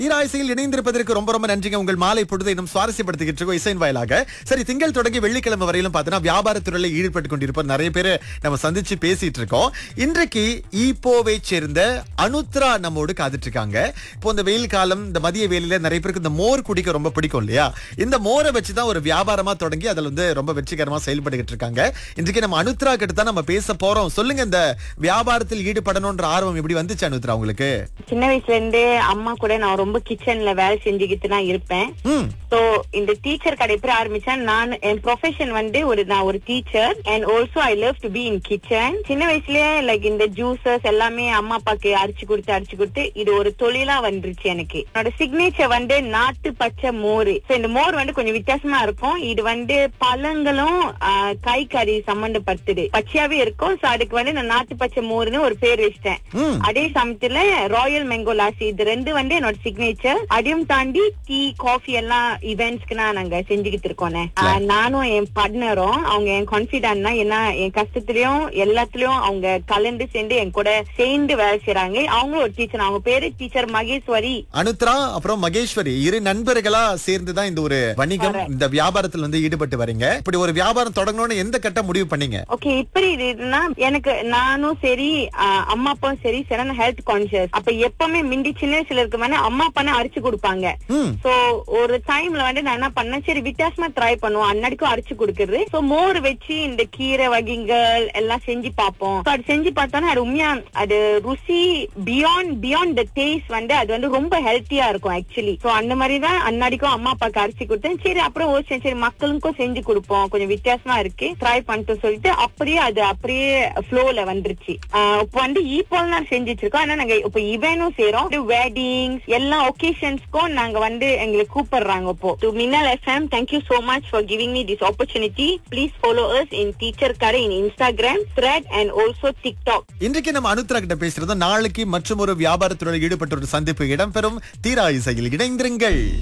ஈராய்சையில் இணைந்திருப்பதற்கு ரொம்ப ரொம்ப நன்றிங்க உங்கள் மாலை பொழுதை இன்னும் சுவாரஸ்யப்படுத்திக்கிட்டு இருக்கோம் இசையின் வாயிலாக சரி திங்கள் தொடங்கி வெள்ளிக்கிழமை வரையிலும் பார்த்தோன்னா வியாபாரத்துறையில ஈடுபட்டு கொண்டிருப்போர் நிறைய பேர் நம்ம சந்திச்சு பேசிட்டு இருக்கோம் இன்றைக்கு ஈப்போவை சேர்ந்த அனுத்ரா நம்மோடு காத்துட்டு இருக்காங்க இப்போ இந்த வெயில் காலம் இந்த மதிய வேலையில நிறைய பேருக்கு இந்த மோர் குடிக்க ரொம்ப பிடிக்கும் இல்லையா இந்த மோரை வச்சு தான் ஒரு வியாபாரமா தொடங்கி அதில் வந்து ரொம்ப வெற்றிகரமா செயல்பட்டுக்கிட்டு இருக்காங்க இன்றைக்கு நம்ம அனுத்ரா கிட்ட தான் நம்ம பேச போறோம் சொல்லுங்க இந்த வியாபாரத்தில் ஈடுபடணும்ன்ற ஆர்வம் எப்படி வந்துச்சு அனுத்ரா உங்களுக்கு சின்ன வயசுல இருந்தே அம்மா கூட நான் ரொம்ப கிச்சன்ல வேலை செஞ்சுக்கிட்டு தான் இருப்பேன் ம் சோ இந்த டீச்சர் கடை எப்படி ஆரம்பிச்சேன் நான் என் ப்ரொஃபஷன் வந்து ஒரு நான் ஒரு teacher and also I love to be in kitchen சின்ன வயசுலயே லைக் இந்த ஜூசஸ் எல்லாமே அம்மா அப்பாக்கு அரிச்சு கொடுத்து அரிச்சு கொடுத்து இது ஒரு தொழிலா வந்துருச்சு எனக்கு என்னோட சிக்னேச்சர் வந்து நாட்டு பச்சை மோர் So, இந்த மோர் வந்து கொஞ்சம் வித்தியாசமா இருக்கும் இது வந்து பழங்களும் ஆஹ், காய்கறி சம்பந்தப்பட்டது பச்சையாவே இருக்கும் சோ அதுக்கு வந்து நான் நாட்டு பச்சை மோர்னு ஒரு பேர் வச்சிட்டேன் ம் அதே சமயத்துல ராயல் மேங்கோ லாசி இது ரெண்டு வந்து என்னோட சிக்னேச்சர் அதையும் தாண்டி டீ காஃபி எல்லாம் இவெண்ட்ஸ்க்கு நான் நாங்க செஞ்சுக்கிட்டு இருக்கோனே நானும் என் பார்ட்னரும் அவங்க என் கான்பிடன்ட் தான் ஏன்னா என் கஷ்டத்துலயும் எல்லாத்துலயும் அவங்க கலந்து சேர்ந்து என் கூட சேர்ந்து வேலை செய்றாங்க அவங்களும் ஒரு டீச்சர் அவங்க பேரு டீச்சர் மகேஸ்வரி அனுத்ரா அப்புறம் மகேஸ்வரி இரு நண்பர்களா சேர்ந்து தான் இந்த ஒரு வணிகம் இந்த வியாபாரத்தில் வந்து ஈடுபட்டு வரீங்க இப்படி ஒரு வியாபாரம் தொடங்கணும்னு எந்த கட்ட முடிவு பண்ணீங்க ஓகே இப்படி இதுன்னா எனக்கு நானும் சரி ஆஹ், அம்மா அப்பாவும் சரி சரியான ஹெல்த் கான்சியஸ் அப்ப எப்பவுமே மிந்தி சின்ன வயசுல இருக்க மாதிரி அம்மா அப்பா அரிச்சு கொடுப்பாங்க ம் சோ ஒரு டைம்ல வந்து நான் என்ன பண்ணேன் சரி வித்தியாசமா ட்ரை பண்ணுவோம் அன்னடிக்கும் அரைச்சு கொடுக்கறது சோ மோர் வச்சு இந்த கீரை வகைகள் எல்லாம் செஞ்சு பார்ப்போம் So, அது செஞ்சு பார்த்தோன்னா அது உண்மையா அது ருசி பியாண்ட் பியாண்ட் த டேஸ்ட் வந்து அது வந்து ரொம்ப ஹெல்த்தியா இருக்கும் ஆக்சுவலி சோ அந்த மாதிரி தான் அன்னடிக்கும் அம்மா அப்பாக்கு அரைச்சு கொடுத்தேன் சரி அப்புறம் ஒரு சரி மக்களுக்கும் செஞ்சு கொடுப்போம் கொஞ்சம் வித்தியாசமா இருக்கு ட்ரை பண்ணிட்டு சொல்லிட்டு அப்படியே அது அப்படியே ஃப்ளோல வந்துருச்சு ஆஹ் இப்போ வந்து ஈப்போல் தான் செஞ்சு வச்சிருக்கோம் ஆனா நாங்க இப்போ இவனும் செய்யறோம் வெட்டிங்ஸ் எல்லா ஒகேஷன்ஸ்க்கும் நாங்க வந்து எங்களுக்கு கூப்பிடுறாங்க இப்போ to Minnal FM thank you so much for giving me this opportunity please follow us in teacher கடை in Instagram thread and also TikTok இன்றைக்கு நம்ம அனுத்ரா கிட்ட பேசுறது நாளைக்கு மற்றும் ஒரு வியாபாரத்துறையில் ஈடுபட்ட ஒரு சந்திப்பு இடம்பெறும் தீரா இசையில் இணைந்திருங்கள்